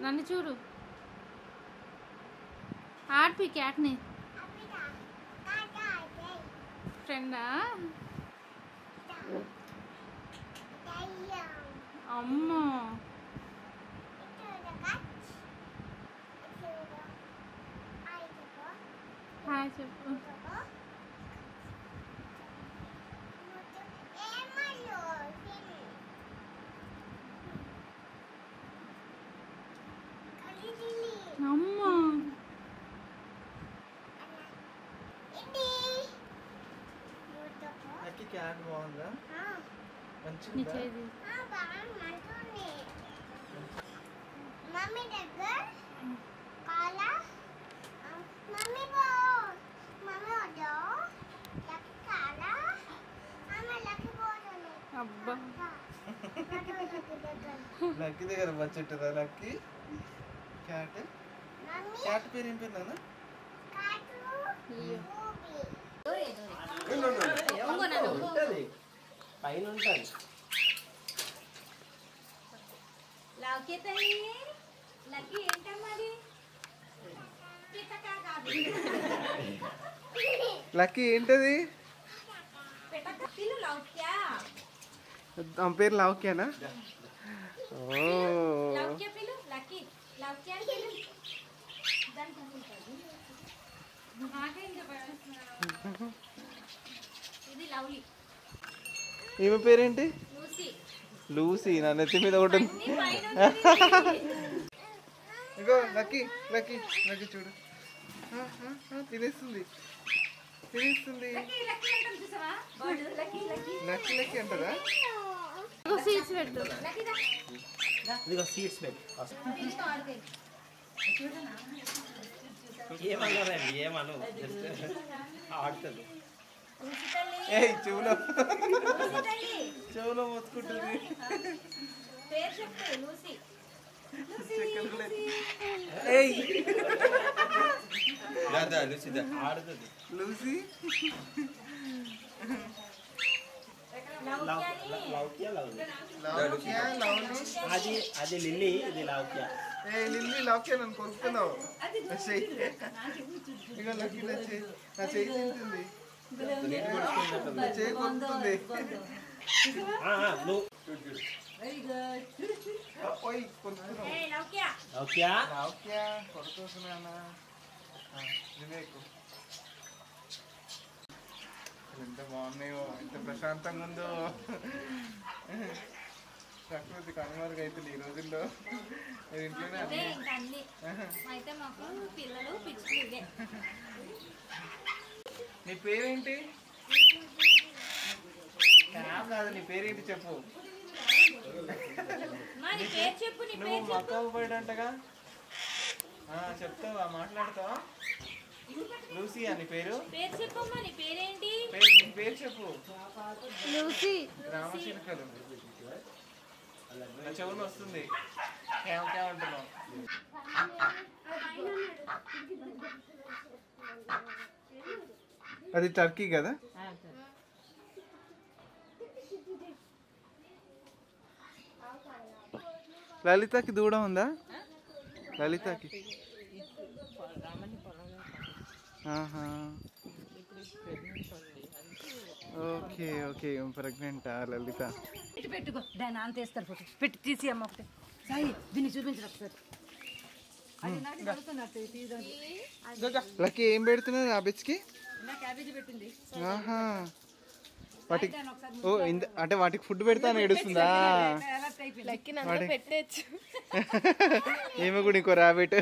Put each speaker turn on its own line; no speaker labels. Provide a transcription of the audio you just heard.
నన్ను చూడు ఆడిపి క్యాట్ని ఫ్రెండా అమ్మో హాయ్ చెప్పు అమ్మో
లక్కీ క్యాట్ బాగుందా
నీ
మంచిగా
చేది
మమ్మీ దగ్గర కాలా మమ్మీ బో మమ్మీ వద్దు లక్కీ కాలా మమ్మీ లక్కీ పోతాను
అబ్బా
లక్కీ దగ్గర బచ్చుంటుందా లక్కీ క్యాట్
మమ్మీ
క్యాట్ పేరు ఏం పేరు నాన్న
కాటు
అయ్యో.
మూవీ
ఉంటది పైన ఉంటుంది
లౌకి తల్లి లక్కీ ఏంటమ్మది పిట్టకా కాదు
లక్కీ ఏంటది
పిట్టక పిల్లు లౌక్యా
ఆమె పేరు లౌక్యానా ఓ
లౌక్య పిల్లు లక్కీ లౌక్య అని పిల్లు దాని పని నాకేం చెప్పారు ఇది లవ్లీ
ఈమె పేరేంటి
లూసీ
లూసీ నా నెత్తి మీద ఒకటి ఉంది.
అన్ని పైన ఉంటుంది.
ఇగో లక్కీ లక్కీ లక్కీ చూడు ఆ, ఆ, ఆ, తినేస్తుంది తినేస్తుంది
లక్కీ లక్కీ అంటాం చూసావా bird Lucky Lucky
Lucky Lucky అంటారా
ఇగో సీట్స్ పెట్టు
లక్కీ దా
ఇదిగో సీట్స్ పెట్టి
పిల్లితో ఆడుతాయి
ఏమన్నారండి ఏమను జస్ట్ ఆడుతుంది
లూసీ తల్లి
ఏయ్ చెవులో
లూసీ తల్లి
చెవులో మొత్తుకుంటుంది
పేరు చెప్పు లూసీ
ఏయ్
ఆడుతుంది
లూసీ
లౌక్యాని
లౌక్య లవ్లీ
లౌక్యా లవ్లీ
అది అది లిల్లీ ఇది లౌక్య
ఏ లిల్లీ లౌక్యా నన్ను కొరుకుతున్నావు నా చెయ్యి ఇగో లక్కీ నా చెయ్యి నా చెయ్యి తింటుంది నా చెయ్యి కొరుకుతుంది
ఆ, ఆ, నువ్వు
ఓయ్ కొరుకుతున్నావు
ఏ లౌక్యా
లౌక్య
లౌక్యా కొడుతున్నానా వివేక్ ఎంత బాగున్నాయో ఎంత ప్రశాంతంగా ఉందో ప్రకృతి కనుమరుగైతుంది ఈ రోజుల్లో మీరు ఇంట్లోనే
అదే
అన్ని
ఇంకా అన్ని అయితే మాకు పిల్లలు పిచ్చులు ఇవే
నీ పేరేంటి క్యాబ్ కాదు నీ పేరేంటి చెప్పు
మా నీ పేరు చెప్పు నీ
నువ్వు
పేరు చెప్పు
మక్క పోయాడంటగా చెప్తావా మాట్లాడతావా లూసీ అని పేరు
పేరు చెప్పమ్మా నీ పేరేంటి
పేరు నీ పేరు చెప్పు
లూసీ
రామచిలుకలు నా చెవులు వస్తుంది క్యామ్ క్యామ్ అంటున్నావు అది టర్కీ కదా లలితకి దూడ ఉందా లలితకి ఆహా. ఓకే ఓకే ప్రెగ్నెంటా లలిత
ఇటు పెట్టుకో దాన్ని ఆన్ తీస్తారు ఫోటో పెట్టి తీసి అమ్మ ఒకటి సాయి దీన్ని చూపించరు ఒకసారి అది నాకు చదువుతున్నట్టు తీయడం
లక్కీ ఏం పెడుతున్నది ఆ బిచ్కి
నా క్యాబేజీ పెట్టింది
ఆహా వాటికి ఓ ఇంద అంటే వాటికి ఫుడ్ పెడతాను ఏడుస్తుందా
అలర్ట్ అయిపోయింది
లక్కి నన్ను పెట్టేచ్చు
ఏమో కూడా ఇంకో ర్యాబిట్